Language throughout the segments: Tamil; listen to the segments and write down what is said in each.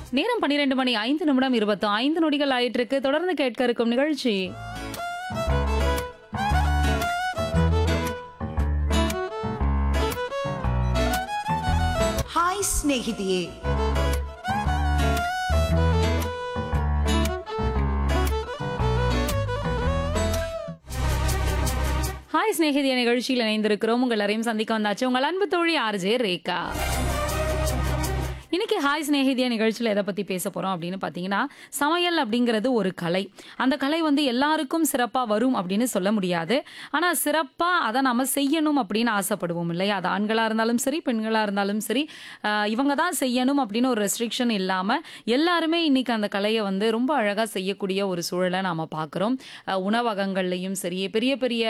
நேரம் பன்னிரெண்டு மணி ஐந்து நிமிடம் இருபத்து ஐந்து நொடிகள் ஆயிட்டு இருக்கு தொடர்ந்து கேட்க இருக்கும் நிகழ்ச்சி ಹಾಯ್ ಸ್ನೇಹಿತೆಯೇ ஹாய் சிநேகிதிய நிகழ்ச்சியில் இணைந்திருக்கிறோம் உங்கள் எல்லாரையும் சந்திக்க வந்தாச்சு உங்கள் அன்பு தோழி ஆர்ஜே ரேகா இன்னைக்கு ஹாய் சிநேகிதிய நிகழ்ச்சியில் எதை பற்றி பேச போகிறோம் அப்படின்னு பார்த்தீங்கன்னா சமையல் அப்படிங்கிறது ஒரு கலை அந்த கலை வந்து எல்லாருக்கும் சிறப்பாக வரும் அப்படின்னு சொல்ல முடியாது ஆனால் சிறப்பாக அதை நம்ம செய்யணும் அப்படின்னு ஆசைப்படுவோம் இல்லையா அது ஆண்களாக இருந்தாலும் சரி பெண்களாக இருந்தாலும் சரி ஆஹ் இவங்க தான் செய்யணும் அப்படின்னு ஒரு ரெஸ்ட்ரிக்ஷன் இல்லாமல் எல்லாருமே இன்னைக்கு அந்த கலையை வந்து ரொம்ப அழகாக செய்யக்கூடிய ஒரு சூழலை நாம் பார்க்குறோம் உணவகங்கள்லையும் சரி பெரிய பெரிய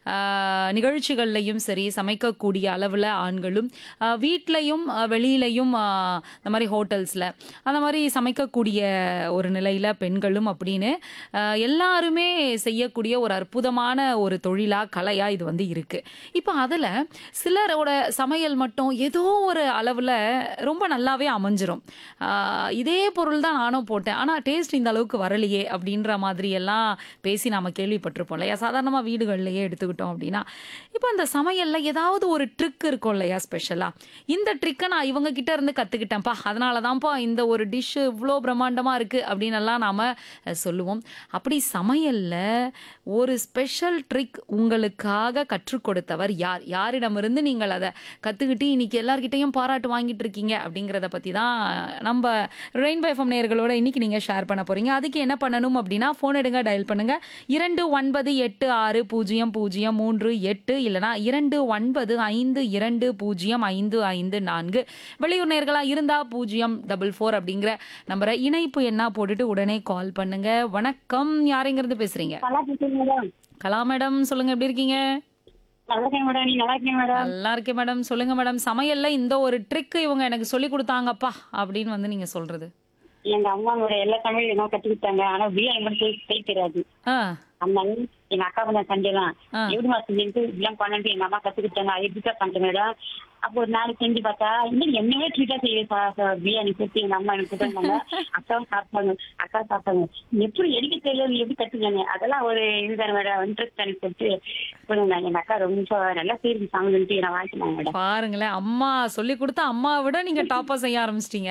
ஆஹ் நிகழ்ச்சிகள்லையும் சரி சமைக்கக்கூடிய அளவில் ஆண்களும் ஆஹ் வீட்லையும் ஆஹ் வெளியிலையும் ஆஹ் இந்த மாதிரி ஹோட்டல்ஸில் அந்த மாதிரி சமைக்கக்கூடிய ஒரு நிலையில் பெண்களும் அப்படின்னு ஆஹ் எல்லாருமே செய்யக்கூடிய ஒரு அற்புதமான ஒரு தொழிலாக கலையாக இது வந்து இருக்குது இப்போ அதில் சிலரோட சமையல் மட்டும் ஏதோ ஒரு அளவில் ரொம்ப நல்லாவே அமைஞ்சிரும் ஆஹ் இதே பொருள் தான் நானும் போட்டேன் ஆனால் டேஸ்ட் இந்த அளவுக்கு வரலையே அப்படின்ற மாதிரி எல்லாம் பேசி நாம கேள்விப்பட்டிருப்போம் இல்லையா சாதாரணமாக வீடுகள்லையே எடுத்துக்கிட்டோம் அப்படின்னா இப்போ அந்த சமையலில் ஏதாவது ஒரு ட்ரிக் இருக்கும் இல்லையா ஸ்பெஷலாக இந்த ட்ரிக்கை நான் இவங்க கிட்ட இருந்து கற்றுக்கிட்டேன்ப்பா அதனால தான்ப்பா இந்த ஒரு டிஷ்ஷு இவ்வளோ பிரம்மாண்டமாக இருக்குது அப்படின்னு எல்லாம் நாம் சொல்லுவோம் அப்படி சமையலில் ஒரு ஸ்பெஷல் ட்ரிக் உங்களுக்காக கற்றுக் கொடுத்தவர் யார் யாரிடமிருந்து நீங்கள் அதை கற்றுக்கிட்டு இன்னைக்கு எல்லார்கிட்டையும் பாராட்டு வாங்கிட்டு இருக்கீங்க அப்படிங்கிறத பற்றி தான் நம்ம ரெயின்போ எஃப்எம் நேயர்களோட இன்னைக்கு நீங்கள் ஷேர் பண்ண போகிறீங்க அதுக்கு என்ன பண்ணணும் அப்படின்னா ஃபோன் எடுங்க டயல் பண்ணுங்க இரண்டு ஒன்பது எட்டு ஆறு பூஜ்ஜியம் பூஜ்ஜியம் மூன்று எட்டு இல்லைனா இரண்டு ஒன்பது ஐந்து இரண்டு பூஜ்ஜியம் ஐந்து ஐந்து நான்கு வெளியூர் நேர்களாக இருந்தால் பூஜ்ஜியம் டபுள் ஃபோர் அப்படிங்கிற நம்பரை இணைப்பு என்ன போட்டுட்டு உடனே கால் பண்ணுங்க வணக்கம் யாருங்கிறது பேசுறீங்க நல்லா இருக்கீங்க மேடம் கலா மேடம் சொல்லுங்க எப்படி இருக்கீங்க நல்லா இருக்கேன் மேடம் நீங்க நல்லா இருக்கீங்க மேடம் நல்லா இருக்கேன் மேடம் சொல்லுங்க மேடம் சமையல்ல இந்த ஒரு ட்ரிக் இவங்க எனக்கு சொல்லி கொடுத்தாங்கப்பா அப்படின்னு வந்து நீங்க சொல்றது எங்க அம்மாவோட எல்லா தமிழ் என்ன கத்துக்கிட்டாங்க ஆனா பிரியாணி மட்டும் செய்ய செய்ய தெரியாது ஆ அந்த எங்க அக்கா பண்ண சண்டைலாம் ஆ. எப்படி செஞ்சுட்டு இப்படிலாம் பண்ணிட்டு எங்க அம்மா கத்துக்கிட்டாங்க அது எப்படிக்கா பண்றேன் மேடம் அப்போ ஒரு நாளைக்கு செஞ்சு பார்த்தா இன்னும் என்னவே ட்ரீட்டா செய்ய பிரியாணி சேர்த்து எங்க அம்மா எனக்கு கொடுத்தாங்க அக்காவும் சாப்பிட்டாங்க அக்கா சாப்பிட்டாங்க எப்படி எடுக்க தெரியல நீ எப்படி கத்துக்காங்க அதெல்லாம் ஒரு இதுதானே மேடம் இன்ட்ரெஸ்ட் எனக்கு சொல்லிட்டு கொடுங்க எங்க அக்கா ரொம்ப நல்லா செய்யுது சாமிட்டு நான் வாங்கினாங்க மேடம் பாருங்களேன் அம்மா சொல்லி கொடுத்த அம்மாவை விட நீங்க டாப்பா செய்ய ஆரம்பிச்சிட்டீங்க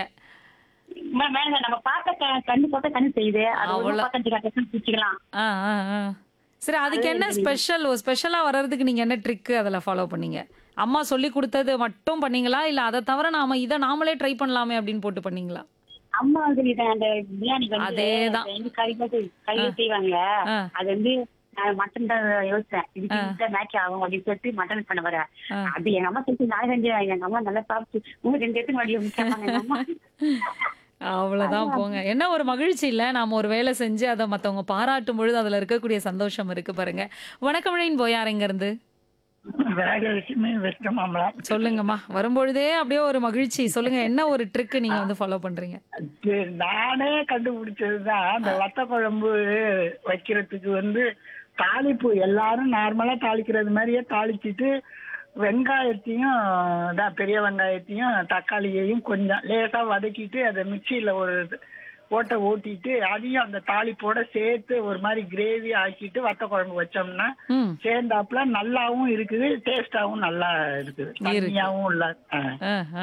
மே- மேடம் நம்ம பார்த்த க- கண்ணு பார்த்தா கண்ணு செய்யுது அது அவ்வளவு. ஒண்ணு பக்கத்து கட்டணும் பிடிச்சிக்கலாம் ஆ ஆ ஆ சரி அதுக்கு என்ன ஸ்பெஷல் ஸ்பெஷலா வர்றதுக்கு நீங்க என்ன ட்ரிக் அதில் ஃபாலோ பண்ணீங்க அம்மா சொல்லி கொடுத்தது மட்டும் பண்ணீங்களா இல்ல அதை தவிர நாம இதை நாமளே ட்ரை பண்ணலாமே அப்படின்னு போட்டு பண்ணீங்களா அம்மா வந்து இத அந்த பிரியாணி வந்து அதேதான். ரெண்டு கறி போட்டு கையில செய்வாங்க ஆ. அது வந்து நான் மட்டன் தான் யோசிச்சேன் இதுக்கு இந்த மேட்ச் ஆகும் அப்படின்னு சொல்லிட்டு மட்டன் பண்ண வர ஆ. அது எங்க அம்மா சொல்லி நான் செஞ்சேன் எங்க அம்மா நல்லா சாப்பிட்டு உங்க ரெண்டு எத்தனை மணி கேட்பாங்க எங்க அம்மா அவ்வளவுதான் போங்க என்ன ஒரு மகிழ்ச்சி இல்ல நாம ஒரு வேலை செஞ்சு அதை மத்தவங்க பாராட்டும் பொழுது அதுல இருக்கக்கூடிய சந்தோஷம் இருக்கு பாருங்க வணக்கம் விழையின் போயார் எங்க இருந்து விராஜலட்சுமி வெஸ்ட் மாம்பலம் சொல்லுங்கம்மா வரும்பொழுதே அப்படியே ஒரு மகிழ்ச்சி சொல்லுங்க என்ன ஒரு ட்ரிக் நீங்க வந்து ஃபாலோ பண்றீங்க இது நானே கண்டுபிடிச்சதுதான் அந்த வத்த குழம்பு வைக்கிறதுக்கு வந்து தாளிப்பு எல்லாரும் நார்மலா தாளிக்கிறது மாதிரியே தாளிச்சிட்டு வெங்காயத்தையும் தான் பெரிய வெங்காயத்தையும் தக்காளியையும் கொஞ்சம் லேசா வதக்கிட்டு அதை மிக்சியில ஒரு ஓட்டை ஓட்டிட்டு அதையும் அந்த தாளிப்போட சேர்த்து ஒரு மாதிரி கிரேவி ஆக்கிட்டு வத்த குழம்பு வச்சோம்னா ம் சேர்ந்தாப்புல நல்லாவும் இருக்குது டேஸ்டாவும் நல்லா இருக்குது தண்ணியாவும் இல்ல ஆ. ஆ, ஆ